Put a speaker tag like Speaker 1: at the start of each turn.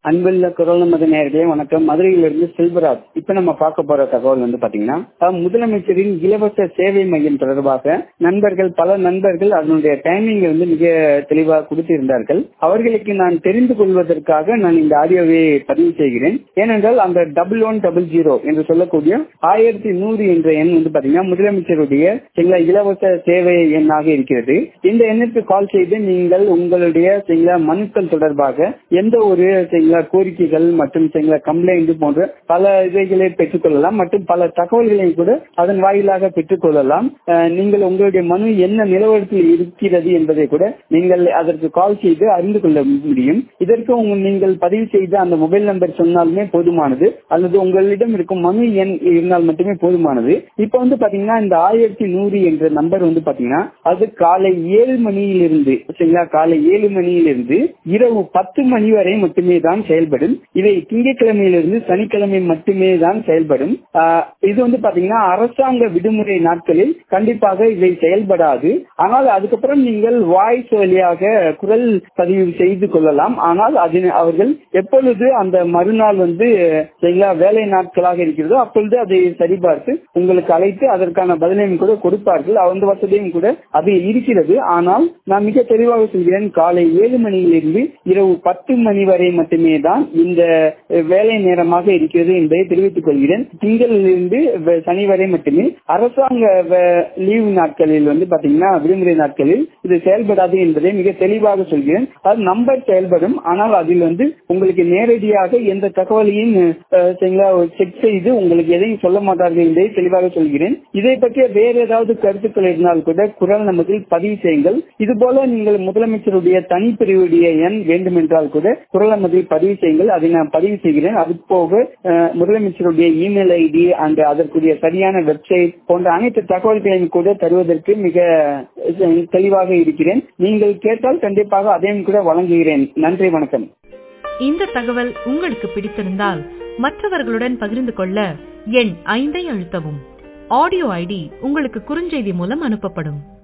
Speaker 1: அன்புள்ள குரல் நமது நேர்களே வணக்கம் மதுரையிலிருந்து செல்வராஜ் இப்ப நம்ம பார்க்க போற தகவல் வந்து பாத்தீங்கன்னா அஹ், முதலமைச்சரின் இலவச சேவை மையம் தொடர்பாக நண்பர்கள் பல நண்பர்கள் அதனுடைய டைமிங் வந்து மிக தெளிவாக கொடுத்திருந்தார்கள் அவர்களுக்கு நான் தெரிந்து கொள்வதற்காக நான் இந்த ஆடியோவை பதிவு செய்கிறேன் ஏனென்றால் அந்த டபுள் ஒன் டபுள் ஜீரோ என்று சொல்லக்கூடிய ஆயிரத்தி நூறு என்ற எண் வந்து பாத்தீங்கன்னா முதலமைச்சருடைய சில இலவச சேவை எண்ணாக இருக்கிறது இந்த எண்ணிற்கு கால் செய்து நீங்கள் உங்களுடைய சில மனுக்கள் தொடர்பாக எந்த ஒரு சில கோரிக்கைகள் மற்றும் சில கம்ப்ளைண்ட் போன்ற பல இதைகளை பெற்றுக்கொள்ளலாம் மற்றும் பல தகவல்களை கூட அதன் வாயிலாக பெற்றுக்கொள்ளலாம் அஹ், நீங்கள் உங்களுடைய மனு என்ன நிலவரத்தில் இருக்கிறது என்பதை கூட நீங்கள் அதற்கு கால் செய்து அறிந்து கொள்ள முடியும் இதற்கு உங்க- நீங்கள் பதிவு செய்த அந்த மொபைல் நம்பர் சொன்னாலுமே போதுமானது அல்லது உங்களிடம் இருக்கும் மனு எண் இருந்தால் மட்டுமே போதுமானது இப்ப வந்து பாத்தீங்கன்னா இந்த ஆயிரத்தி நூறு என்ற நம்பர் வந்து பாத்தீங்கன்னா அது காலை ஏழு மணியிலிருந்து சரிங்களா காலை ஏழு மணியிலிருந்து இரவு பத்து மணி வரை மட்டுமே தான் செயல்படும் இதை திங்கட்கிழமையிலிருந்து சனிக்கிழமை மட்டுமே தான் செயல்படும் ஆஹ் இது வந்து பாத்தீங்கன்னா அரசாங்க விடுமுறை நாட்களில் கண்டிப்பாக இதை செயல்படாது ஆனால் அதுக்கப்புறம் நீங்கள் வாய்ஸ் வழியாக குரல் பதிவு செய்து கொள்ளலாம் ஆனால் அதில் அவர்கள் எப்பொழுது அந்த மறுநாள் வந்து சரிங்களா வேலை நாட்களாக இருக்கிறதோ அப்பொழுது அதை சரிபார்த்து உங்களுக்கு அழைத்து அதற்கான பதிலையும் கூட கொடுப்பார்கள் அந்த வசதியும் கூட அது இருக்கிறது ஆனால் நான் மிக தெளிவாக சொல்கிறேன் காலை ஏழு மணியிலிருந்து இரவு பத்து மணி வரை மட்டுமே தான் இந்த அஹ், வேலை நேரமாக இருக்கிறது என்பதை தெரிவித்துக் கொள்கிறேன் திங்களிலிருந்து வ- சனி வரை மட்டுமே அரசாங்க லீவு நாட்களில் வந்து பாத்தீங்கன்னா விடுமுறை நாட்களில் இது செயல்படாது என்பதை மிக தெளிவாக சொல்கிறேன் அது நம்பர் செயல்படும் ஆனால் அதில் வந்து உங்களுக்கு நேரடியாக எந்த தகவலையும் செக் செய்து உங்களுக்கு எதையும் சொல்ல மாட்டார்கள் என்பதை தெளிவாக சொல்கிறேன் இதை பற்றிய வேறு ஏதாவது கருத்துக்கள் இருந்தால் கூட குரல் நமதில் பதிவு செய்யுங்கள் இது போல நீங்கள் முதலமைச்சருடைய தனிப்பிரிவுடைய எண் வேண்டுமென்றால் கூட குரல் நமதில் பதிவு செய்யுங்கள் அதை நான் பதிவு செய்கிறேன் அது போக அஹ், முதலமைச்சருடைய இமெயில் ஐடி அண்ட் அதற்குரிய சரியான வெப்சைட் போன்ற அனைத்து தகவல்களையும் கூட தருவதற்கு மிக அஹ், தெளிவாக இருக்கிறேன் நீங்கள் கேட்டால் கண்டிப்பாக அதையும் கூட வழங்குகிறேன் நன்றி வணக்கம்
Speaker 2: இந்த தகவல் உங்களுக்கு பிடித்திருந்தால் மற்றவர்களுடன் பகிர்ந்து கொள்ள எண் ஐந்தை அழுத்தவும் ஆடியோ ஐடி உங்களுக்கு குறுஞ்செய்தி மூலம் அனுப்பப்படும்